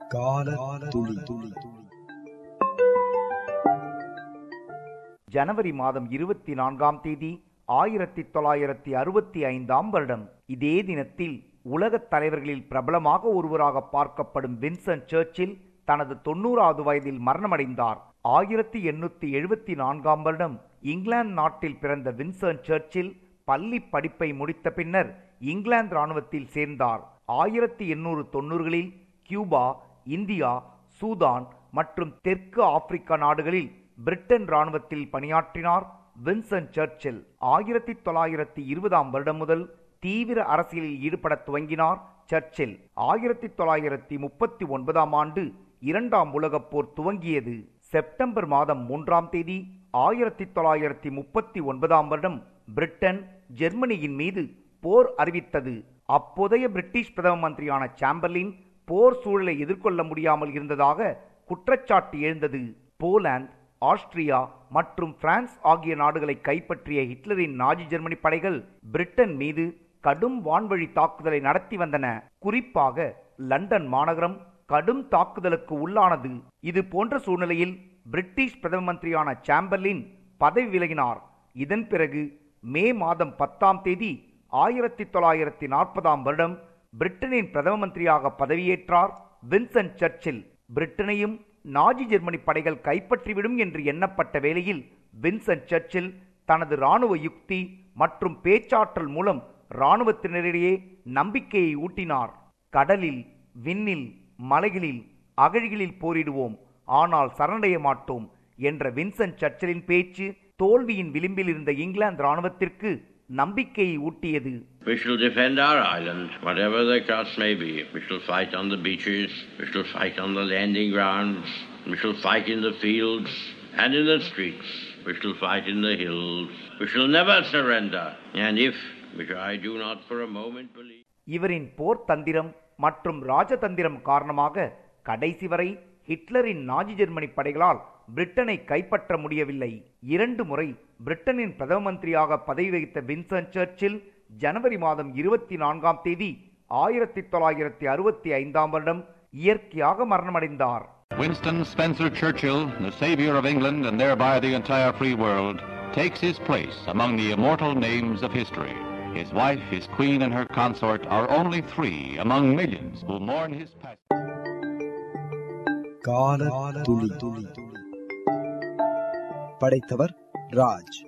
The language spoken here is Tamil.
கால துளி துளி ஜனவரி மாதம் இருபத்தி நான்காம் தேதி ஆயிரத்தி தொள்ளாயிரத்தி அறுபத்தி ஐந்தாம் வருடம் இதே தினத்தில் உலகத் தலைவர்களில் பிரபலமாக ஒருவராக பார்க்கப்படும் வின்சென்ட் சர்ச்சில் தனது தொண்ணூறாவது வயதில் மரணமடைந்தார் ஆயிரத்தி எண்ணூத்தி எழுபத்தி நான்காம் வருடம் இங்கிலாந்து நாட்டில் பிறந்த வின்சென்ட் சர்ச்சில் பள்ளி படிப்பை முடித்த பின்னர் இங்கிலாந்து ராணுவத்தில் சேர்ந்தார் ஆயிரத்தி எண்ணூறு தொண்ணூறுகளில் கியூபா இந்தியா சூதான் மற்றும் தெற்கு ஆப்பிரிக்கா நாடுகளில் பிரிட்டன் ராணுவத்தில் பணியாற்றினார் வின்சென்ட் சர்ச்சில் ஆயிரத்தி தொள்ளாயிரத்தி இருபதாம் வருடம் முதல் தீவிர அரசியலில் ஈடுபட துவங்கினார் சர்ச்சில் ஆயிரத்தி தொள்ளாயிரத்தி முப்பத்தி ஒன்பதாம் ஆண்டு இரண்டாம் உலகப் போர் துவங்கியது செப்டம்பர் மாதம் மூன்றாம் தேதி ஆயிரத்தி தொள்ளாயிரத்தி முப்பத்தி ஒன்பதாம் வருடம் பிரிட்டன் ஜெர்மனியின் மீது போர் அறிவித்தது அப்போதைய பிரிட்டிஷ் பிரதம மந்திரியான சாம்பர்லின் போர் சூழலை எதிர்கொள்ள முடியாமல் இருந்ததாக குற்றச்சாட்டு எழுந்தது போலாந்து ஆஸ்திரியா மற்றும் பிரான்ஸ் ஆகிய நாடுகளை கைப்பற்றிய ஹிட்லரின் நாஜி ஜெர்மனி படைகள் பிரிட்டன் மீது கடும் வான்வழி தாக்குதலை நடத்தி வந்தன குறிப்பாக லண்டன் மாநகரம் கடும் தாக்குதலுக்கு உள்ளானது இது போன்ற சூழ்நிலையில் பிரிட்டிஷ் பிரதம மந்திரியான சாம்பர்லின் பதவி விலகினார் இதன் பிறகு மே மாதம் பத்தாம் தேதி ஆயிரத்தி தொள்ளாயிரத்தி நாற்பதாம் வருடம் பிரிட்டனின் பிரதம மந்திரியாக பதவியேற்றார் வின்சென்ட் சர்ச்சில் பிரிட்டனையும் நாஜி ஜெர்மனி படைகள் கைப்பற்றிவிடும் என்று எண்ணப்பட்ட வேளையில் வின்சென்ட் சர்ச்சில் தனது ராணுவ யுக்தி மற்றும் பேச்சாற்றல் மூலம் இராணுவத்தினரிடையே நம்பிக்கையை ஊட்டினார் கடலில் விண்ணில் மலைகளில் அகழிகளில் போரிடுவோம் ஆனால் சரணடைய மாட்டோம் என்ற வின்சென்ட் சர்ச்சிலின் பேச்சு தோல்வியின் விளிம்பில் இருந்த இங்கிலாந்து ராணுவத்திற்கு நம்பிக்கையை ஊட்டியது We shall defend our island, whatever the cost may be. We shall fight on the beaches, we shall fight on the landing grounds, we shall fight in the fields and in the streets, we shall fight in the hills. We shall never surrender. And if, which I do not for a moment believe, இவரின் போர் தந்திரம் மற்றும் ராஜதந்திரம் காரணமாக கடைசி வரை ஹிட்லரின் நாஜி ஜெர்மனி படைகளால் பிரிட்டனை கைப்பற்ற முடியவில்லை இரண்டு முறை பிரிட்டனின் பிரதம மந்திரியாக பதவி வகித்த வின்சென்ட் சர்ச்சில் ஜனவரி மாதம் இருபத்தி நான்காம் தேதி ஆயிரத்தி தொள்ளாயிரத்தி அறுபத்தி ஐந்தாம் வருடம் இயற்கையாக மரணமடைந்தார் Winston Spencer Churchill, the savior of England and thereby the entire free world, takes his place among the immortal names of history. His wife, his queen, and her consort are only three among millions who mourn his passing. கால துளி துளி படைத்தவர் ராஜ்